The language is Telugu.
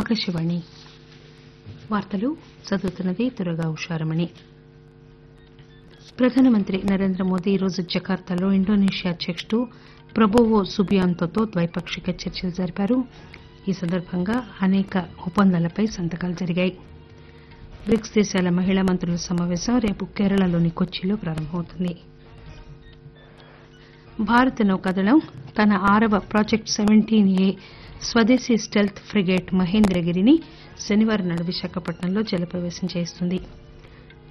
ఆకాశవాణి వార్తలు చదువుతున్నది దుర్గా ఉషారమణి ప్రధానమంత్రి నరేంద్ర మోదీ ఈరోజు జకార్తాలో ఇండోనేషియా అధ్యకుడు ప్రబోవో సుబియాంతోతో ద్వైపాక్షిక చర్చలు జరిపారు ఈ సందర్భంగా అనేక ఒప్పందాలపై సంతకాలు జరిగాయి బ్రిక్స్ దేశాల మహిళా మంత్రుల సమాపేశం రేపు కేరళలోని కొచ్చిలో ప్రారంభమవుతుంది భారత నౌకాదళం తన ఆరవ ప్రాజెక్టు సెవెంటీన్ ఏ స్వదేశీ స్టెల్త్ ఫ్రిగేట్ మహేంద్రగిరిని శనివారం నాడు విశాఖపట్నంలో జలప్రవేశం చేయిస్తుంది